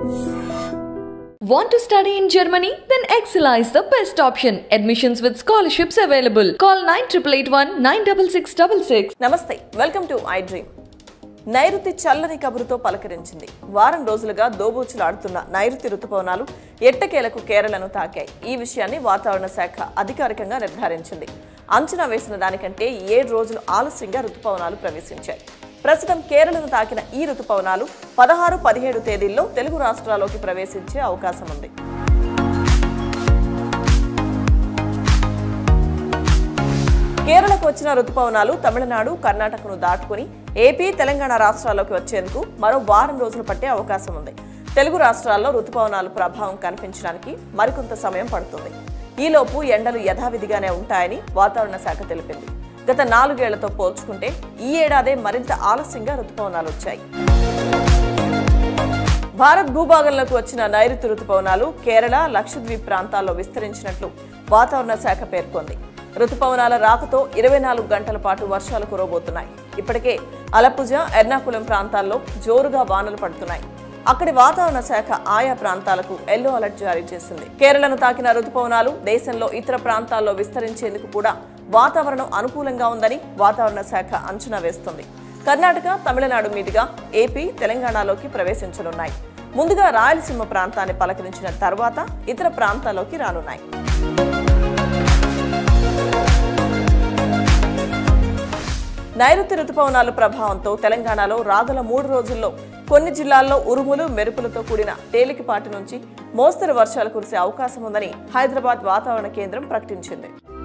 Want to study in Germany? Then Excella is the best option. Admissions with scholarships available. Call 9881 96666. నమస్తే welcome to I dream నైరుతి చల్లని కబురుతో పలకరించింది వారం రోజులుగా దోబూచులాడుతున్న నైరుతి రుతుపవనాలు ఎట్టకేలకు కేరళను తాకాయి ఈ విషయాన్ని వాతావరణ శాఖ అధికారికంగా నిర్ధారించింది అంచనా వేసిన దానికంటే ఏడు రోజులు ఆలస్యంగా రుతుపవనాలు ప్రవేశించాయి ప్రస్తుతం కేరళను తాకిన ఈ రుతుపవనాలు పదహారు పదిహేడు తేదీల్లో తెలుగు రాష్ట్రాల్లోకి ప్రవేశించే అవకాశం ఉంది కేరళకు వచ్చిన రుతుపవనాలు తమిళనాడు కర్ణాటకను దాటుకుని ఏపీ తెలంగాణ రాష్ట్రాల్లోకి వచ్చేందుకు మరో వారం రోజులు పట్టే అవకాశం ఉంది తెలుగు రాష్ట్రాల్లో రుతుపవనాలు ప్రభావం కనిపించడానికి మరికొంత సమయం పడుతుంది ఈలోపు ఎండలు యథావిధిగానే ఉంటాయని వాతావరణ శాఖ తెలిపింది గత నాలుగేళ్లతో పోల్చుకుంటే ఈ ఏడాదే మరింత ఆలస్యంగా రుతుపవనాలు వచ్చాయి భారత్ భూభాగంలోకి వచ్చిన నైరుతి రుతుపవనాలు కేరళ లక్షద్వీప్ ప్రాంతాల్లో విస్తరించినట్లు వాతావరణ శాఖ పేర్కొంది రుతుపవనాల రాకతో ఇరవై నాలుగు గంటల పాటు వర్షాలు కురవబోతున్నాయి ఇప్పటికే అలపుజ ఎర్నాకుళం ప్రాంతాల్లో జోరుగా వానలు పడుతున్నాయి అక్కడి వాతావరణ శాఖ ఆయా ప్రాంతాలకు ఎల్లో అలర్ట్ జారీ చేసింది కేరళను తాకిన రుతుపవనాలు దేశంలో ఇతర ప్రాంతాల్లో విస్తరించేందుకు కూడా వాతావరణం అనుకూలంగా ఉందని వాతావరణ శాఖ అంచనా వేస్తుంది కర్ణాటక తమిళనాడు మీదుగా ఏపీ తెలంగాణలోకి ప్రవేశించనున్నాయి ముందుగా రాయలసీమ ప్రాంతాన్ని పలకరించిన తర్వాత ఇతర ప్రాంతాల్లోకి రానున్నాయి నైరుతి రుతుపవనాల ప్రభావంతో తెలంగాణలో రాగల మూడు రోజుల్లో కొన్ని జిల్లాల్లో ఉరుములు మెరుపులతో కూడిన తేలికపాటి నుంచి మోస్తరు వర్షాలు కురిసే అవకాశం ఉందని హైదరాబాద్ వాతావరణ కేంద్రం ప్రకటించింది